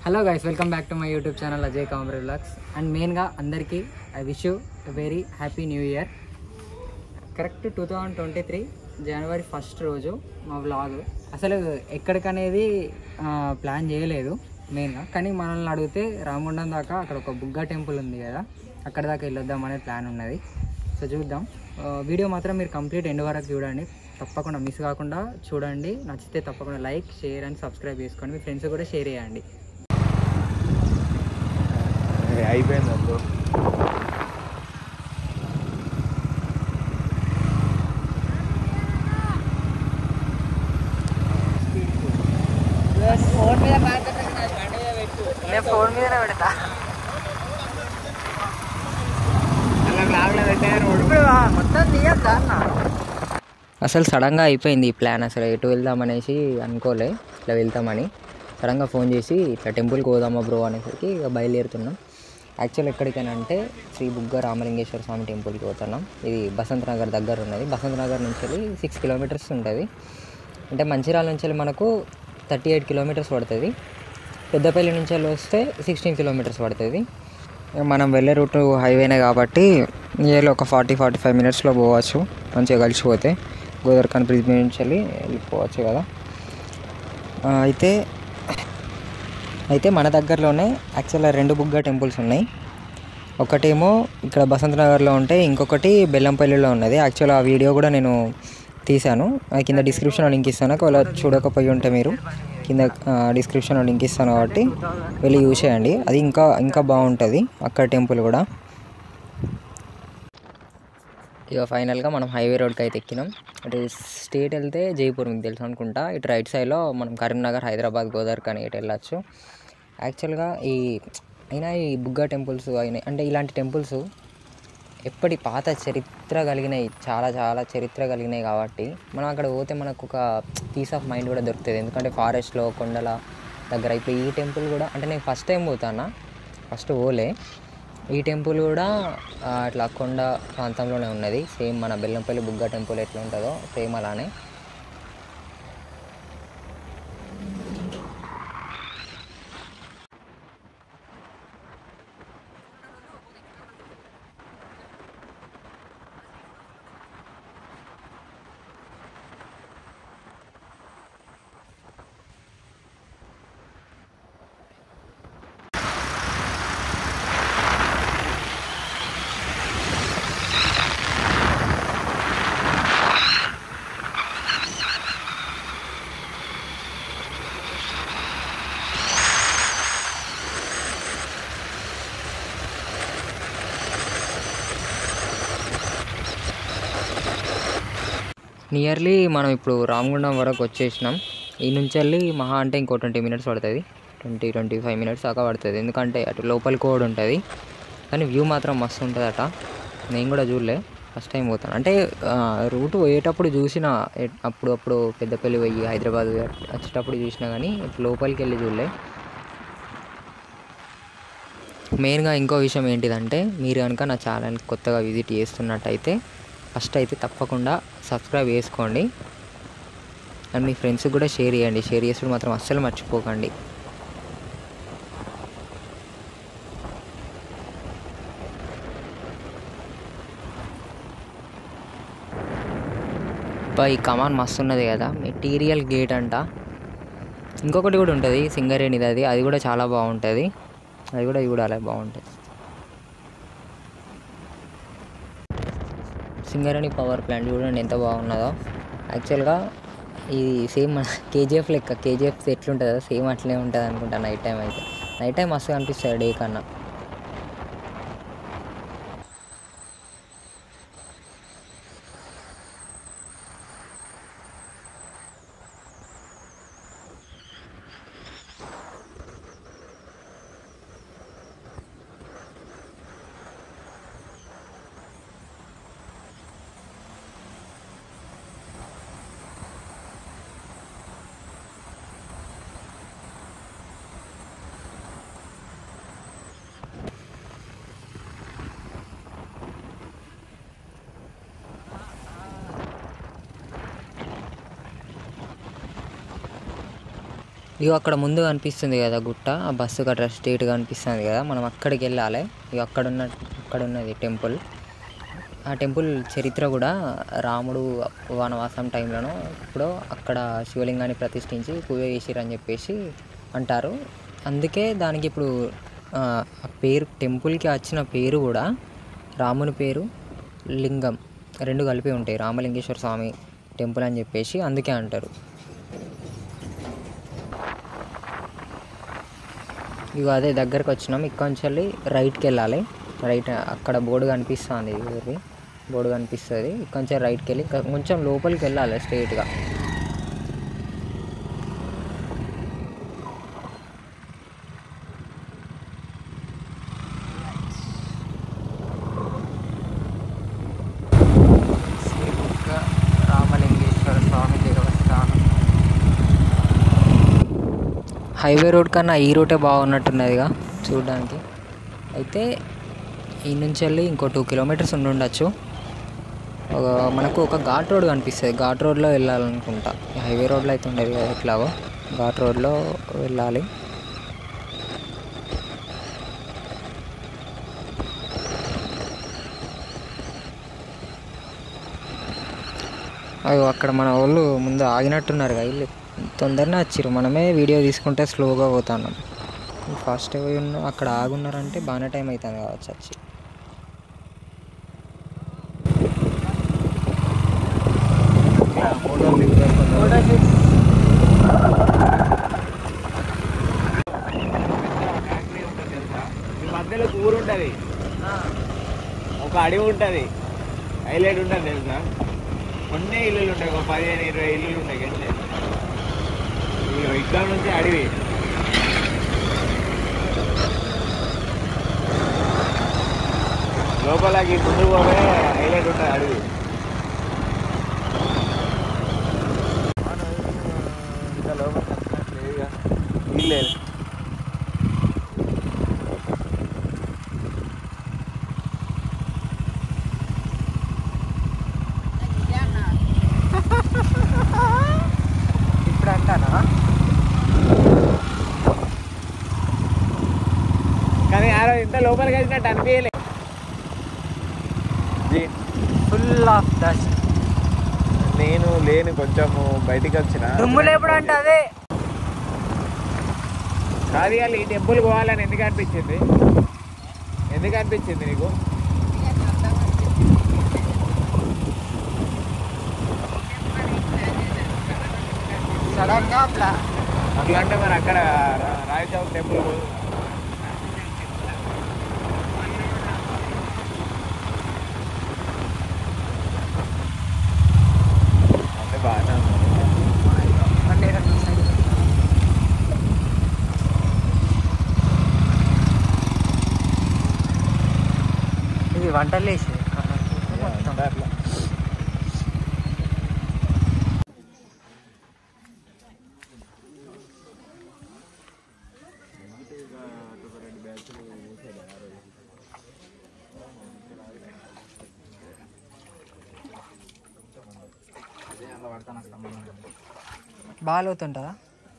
Hello guys welcome back to my YouTube channel Ajay కామరే vlogs and మెయిన్గా అందరికీ I wish you very happy new year correct two thousand twenty three January first రోజు మా vlog అసలు ఎక్కడికనేది ఆ, plan చేయలేదు మెయిన్గా కానీ మనల్ని అడిగితే రామగుండం దాకా అక్కడ ఒక బుగ్గ టెంపుల్ ఉంది కదా అక్కడ దాకా వెళ్ళొద్దాం అనే ప్లాన్ ఉన్నది సో చూద్దాం ఆ, వీడియో మాత్రం మీరు కంప్లీట్ ఎండ్ వరకు చూడండి తప్పకుండా మిస్ కాకుండా చూడండి నచ్చితే తప్పకుండా లైక్ షేర్ అండ్ సబ్స్క్రైబ్ చేసుకోండి మీ ఫ్రెండ్స్ కూడా షేర్ చేయండి అయిపోయింది అప్పుడు ఫోన్ మీద నేను ఫోన్ మీదనే పెడతా మొత్తం తీయద్దా అన్న అసలు సడన్గా అయిపోయింది ఈ ప్లాన్ అసలు ఎటు వెళ్దామనేసి అనుకోలే ఇట్లా వెళ్తామని సడన్గా ఫోన్ చేసి ఇట్లా టెంపుల్కి పోదామా బ్రో అనేసరికి ఇక బయలుదేరుతున్నాం యాక్చువల్ ఎక్కడికైనా అంటే శ్రీ బుగ్గ రామలింగేశ్వర స్వామి టెంపుల్కి పోతున్నాం ఇది బసంత్ నగర్ దగ్గర ఉన్నది బసంత్ నగర్ నుంచి వెళ్ళి సిక్స్ కిలోమీటర్స్ ఉంటుంది అంటే మంచిర్యాల నుంచి వెళ్ళి మనకు థర్టీ ఎయిట్ కిలోమీటర్స్ పడుతుంది పెద్దపల్లి నుంచి వెళ్ళి వస్తే సిక్స్టీన్ కిలోమీటర్స్ పడుతుంది ఇక మనం వెళ్ళే రూట్ హైవేనే కాబట్టి నియర్లీ ఒక ఫార్టీ ఫార్టీ ఫైవ్ మినిట్స్లో పోవచ్చు మంచిగా కలిసిపోతే గోదర్ఖాన్ బ్రిడ్జ్ మీద నుంచి వెళ్ళి వెళ్ళిపోవచ్చు కదా ఆ, అయితే అయితే మన దగ్గరలోనే యాక్చువల్గా రెండు బుగ్గ టెంపుల్స్ ఉన్నాయి ఒకటేమో ఇక్కడ బసంత్ నగర్లో ఉంటే ఇంకొకటి బెల్లంపల్లిలో ఉన్నది యాక్చువల్ ఆ వీడియో కూడా నేను తీశాను అది కింద డిస్క్రిప్షన్లో లింక్ ఇస్తాను ఒకవేళ చూడకపోయి ఉంటే మీరు కింద డిస్క్రిప్షన్లో లింక్ ఇస్తాను కాబట్టి వెళ్ళి యూజ్ చేయండి అది ఇంకా ఇంకా బాగుంటుంది అక్కడ టెంపుల్ కూడా ఇక ఫైనల్గా మనం హైవే రోడ్కి అయితే ఎక్కినాం అటు స్టేట్ వెళ్తే జైపూర్ మీకు తెలుసు అనుకుంటా ఇటు రైట్ సైడ్లో మనం కరీంనగర్ హైదరాబాద్ గోదావరి ఇటు వెళ్ళచ్చు యాక్చువల్గా ఈ అయినా ఈ బుగ్గ టెంపుల్స్ అయినాయి అంటే ఇలాంటి టెంపుల్స్ ఎప్పటి పాత చరిత్ర కలిగినాయి చాలా చాలా చరిత్ర కలిగినాయి కాబట్టి మనం అక్కడ పోతే మనకు ఒక పీస్ ఆఫ్ మైండ్ కూడా దొరుకుతుంది ఎందుకంటే ఫారెస్ట్లో కొండల దగ్గర ఇప్పుడు ఈ టెంపుల్ కూడా అంటే నేను ఫస్ట్ టైం పోతానా ఫస్ట్ పోలే ఈ టెంపుల్ కూడా ఆ, అట్లా కొండ ప్రాంతంలోనే ఉన్నది సేమ్ మన బెల్లంపల్లి బుగ్గ టెంపుల్ ఎట్లా ఉంటుందో సేమ్ అలానే నియర్లీ మనం ఇప్పుడు రామగుండం వరకు వచ్చేసినాం ఈ నుంచి వెళ్ళి మహా అంటే ఇంకో ట్వంటీ మినిట్స్ పడుతుంది ట్వంటీ ట్వంటీ ఫైవ్ మినిట్స్ దాకా పడుతుంది ఎందుకంటే అటు లోపలికి కూడా ఉంటుంది కానీ వ్యూ మాత్రం మస్తు ఉంటుంది అట నేను కూడా చూడలే ఫస్ట్ టైం పోతాను అంటే రూట్ పోయేటప్పుడు చూసిన ఎ- అప్పుడు అప్పుడు పెద్దపల్లి పోయి హైదరాబాద్ వచ్చేటప్పుడు చూసినా కానీ ఇటు లోపలికి వెళ్ళి చూడలే మెయిన్గా ఇంకో విషయం ఏంటిదంటే మీరు కనుక నా ఛానల్ కొత్తగా విజిట్ చేస్తున్నట్టయితే ఫస్ట్ అయితే తప్పకుండా సబ్స్క్రైబ్ చేసుకోండి అండ్ మీ ఫ్రెండ్స్కి కూడా షేర్ చేయండి షేర్ చేసుడు మాత్రం అస్సలు మర్చిపోకండి అబ్బా, ఈ కమాన్ మస్తు ఉన్నది కదా మెటీరియల్ గేట్ అంట ఇంకొకటి కూడా ఉంటుంది సింగరేణిది అది అది కూడా చాలా బాగుంటుంది అది కూడా చూడాలి బాగుంటుంది సింగరేణి పవర్ ప్లాంట్ చూడండి ఎంత బాగున్నదో యాక్చువల్గా ఇది సేమ్ మన కేజీఎఫ్ లెక్క కేజీఎఫ్ ఎట్లుంటుందో సేమ్ అట్లనే ఉంటుంది అనుకుంటా నైట్ టైం అయితే నైట్ టైం మస్తు అనిపిస్తుంది డే కన్నా ఇక అక్కడ ముందు కనిపిస్తుంది కదా గుట్ట ఆ బస్సు గట్రా స్ట్రేట్గా కనిపిస్తుంది కదా మనం అక్కడికి వెళ్ళాలి ఇక అక్కడ ఉన్న అక్కడ ఉన్నది టెంపుల్ ఆ టెంపుల్ చరిత్ర కూడా రాముడు వనవాసం టైంలోనో ఇప్పుడు అక్కడ శివలింగాన్ని ప్రతిష్ఠించి పూజ చేసిరని చెప్పేసి అంటారు అందుకే దానికి ఇప్పుడు ఆ ఆ పేరు టెంపుల్కి వచ్చిన పేరు కూడా రాముని పేరు లింగం రెండు కలిపి ఉంటాయి రామలింగేశ్వర స్వామి టెంపుల్ అని చెప్పేసి అందుకే అంటారు ఇక అదే దగ్గరకు వచ్చినాం ఇక్కడ నుంచి వెళ్ళి రైట్కి వెళ్ళాలి రైట్ అక్కడ బోర్డు కనిపిస్తుంది ఊరి బోర్డు కనిపిస్తుంది ఇక్కడ నుంచి రైట్కి వెళ్ళి ఇంకా కొంచెం లోపలికి వెళ్ళాలి స్ట్రైట్గా శ్రీముఖ రామలింగేశ్వర స్వామి దేవస్థానం హైవే రోడ్ కన్నా ఈ రూటే బాగున్నట్టున్నదిగా చూడడానికి అయితే ఈ నుంచి వెళ్ళి ఇంకో టూ కిలోమీటర్స్ ఉండి ఉండొచ్చు ఒక మనకు ఒక ఘాట్ రోడ్ కనిపిస్తుంది ఘాట్ రోడ్లో వెళ్ళాలనుకుంటా ఈ హైవే రోడ్లో అయితే ఉండదు కదా ఎట్లాగో ఘాట్ రోడ్లో వెళ్ళాలి అయ్యో అక్కడ మన వాళ్ళు ముందు ఆగినట్టున్నారు కదా వీళ్ళు తొందరనే వచ్చిర్రు మనమే వీడియో తీసుకుంటే స్లోగా పోతున్నాం ఫాస్ట్ పోయి ఉన్న అక్కడ ఆగున్నారంటే బాగానే టైం అవుతుంది కావచ్చు వచ్చి ఈ మధ్యలో ఊరు ఉంటుంది ఒక అడవి ఉంటుంది హైలైట్ ఉంటుంది తెలుసా కొన్ని ఇల్లులు ఉంటాయి ఒక పదిహేను ఇరవై ఇల్లులు ఉంటాయి గట్లే ఇగో ఇక్కడ నుంచి అడవి లోపలకి ముందు పోతే హైలైట్ ఉంటుంది అడవి ఇంకా లోపల లేదుగా ఇల్లేదు ఇప్పుడు అంటానా కానీ ఆ రోజు ఇంత లోపలికి వచ్చినట్టు అనిపించలే ఫుల్ ఆఫ్ డస్ట్ నేను లేను కొంచెము బయటికి వచ్చిన దుమ్ములు ఎప్పుడు అంటే అదే కాదు ఇవాళ ఈ టెంపుల్ పోవాలని ఎందుకు అనిపించింది ఎందుకు అనిపించింది నీకు సడన్ గా ప్లా అట్లా అంటే మరి అక్కడ రా- రాయ్ చౌక్ టెంపుల్ పో. అంటే బాగానే ఉంది. ఇది వంటలు వేసి అంతా అట్లా. బాగా లోతుంటుందా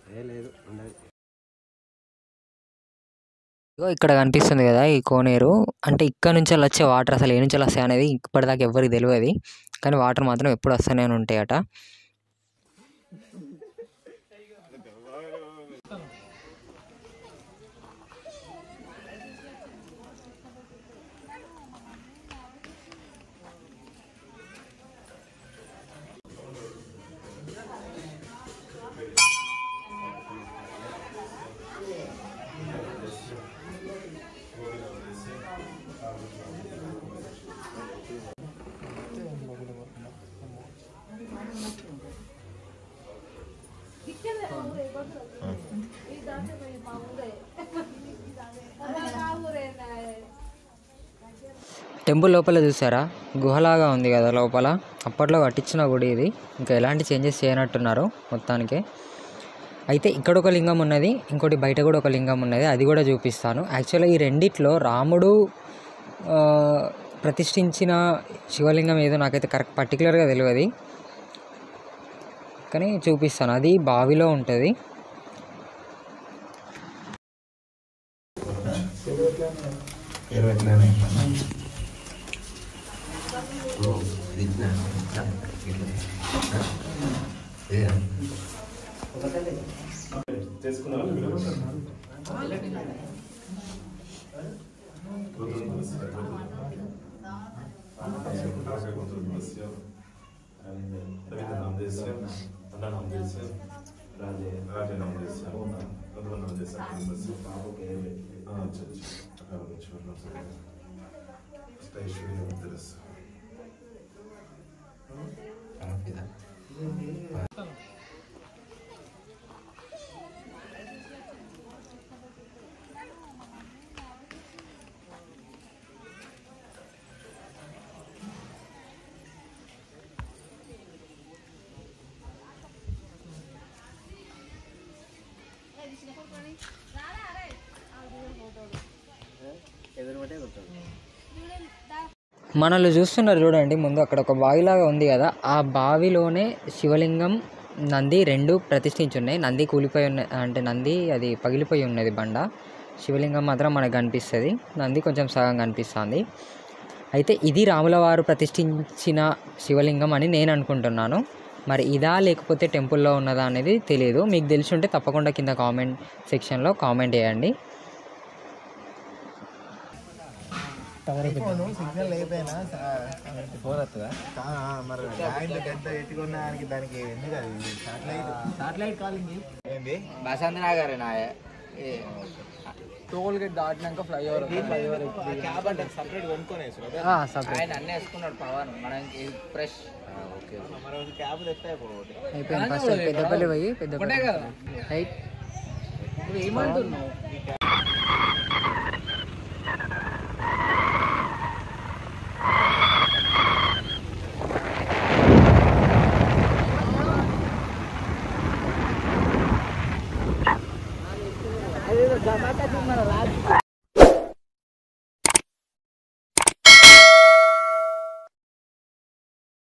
ఇగో ఇక్కడ కనిపిస్తుంది కదా ఈ కోనేరు అంటే ఇక్కడ నుంచి అలా వచ్చే వాటర్ అసలు ఏ నుంచి వస్తాయి అనేది ఇప్పటిదాకా ఎవరికి తెలియదు కానీ వాటర్ మాత్రం ఎప్పుడు వస్తూనే ఉంటాయట టెంపుల్ లోపల చూసారా గుహలాగా ఉంది కదా లోపల అప్పట్లో కట్టించిన గుడి ఇది ఇంకా ఎలాంటి చేంజెస్ చేయనట్టున్నారు మొత్తానికి అయితే ఇక్కడ ఒక లింగం ఉన్నది ఇంకోటి బయట కూడా ఒక లింగం ఉన్నది అది కూడా చూపిస్తాను యాక్చువల్గా ఈ రెండిట్లో రాముడు ఆ, ప్రతిష్ఠించిన శివలింగం ఏదో నాకైతే కరెక్ట్ పర్టికులర్గా తెలియదు కానీ చూపిస్తాను అది బావిలో ఉంటుంది ఇరవై ఎట్లనే మనల్ని చూస్తున్నారు చూడండి ముందు అక్కడ ఒక బావిలాగా ఉంది కదా ఆ బావిలోనే శివలింగం నంది రెండు ప్రతిష్ఠించి ఉన్నాయి నంది కూలిపోయి ఉన్న అంటే నంది అది పగిలిపోయి ఉన్నది బండ శివలింగం మాత్రం మనకు కనిపిస్తుంది నంది కొంచెం సగం కనిపిస్తుంది అయితే ఇది రాముల వారు ప్రతిష్ఠించిన శివలింగం అని నేను అనుకుంటున్నాను మరి ఇదా లేకపోతే టెంపుల్లో ఉన్నదా అనేది తెలియదు మీకు తెలిసి ఉంటే తప్పకుండా కింద కామెంట్ సెక్షన్లో కామెంట్ చేయండి సిగ్నల్ లేకపోయినా ఫోన్ వస్తుందా మరి ల్యాండ్ ఎంత ఎత్తుకున్న దానికి దానికి ఎందుకు అది సాటిలైట్ సాటిలైట్ కాలింగ్ ఏంది బసంత్ నగర్ టోల్ గేట్ దాటినాక ఫ్లైఓవర్ ఫ్లైఓవర్ క్యాబ్ అంటే సపరేట్ కొనుక్కొనేసి ఆయన అన్నీ వేసుకున్నాడు పవన్ మనకి ఫ్రెష్ ఓకే మరి క్యాబ్ తెస్తే అయిపోతుంది అయిపోయింది ఫస్ట్ పెద్దపల్లి పోయి పెద్దపల్లి రైట్ ఏమంటున్నావు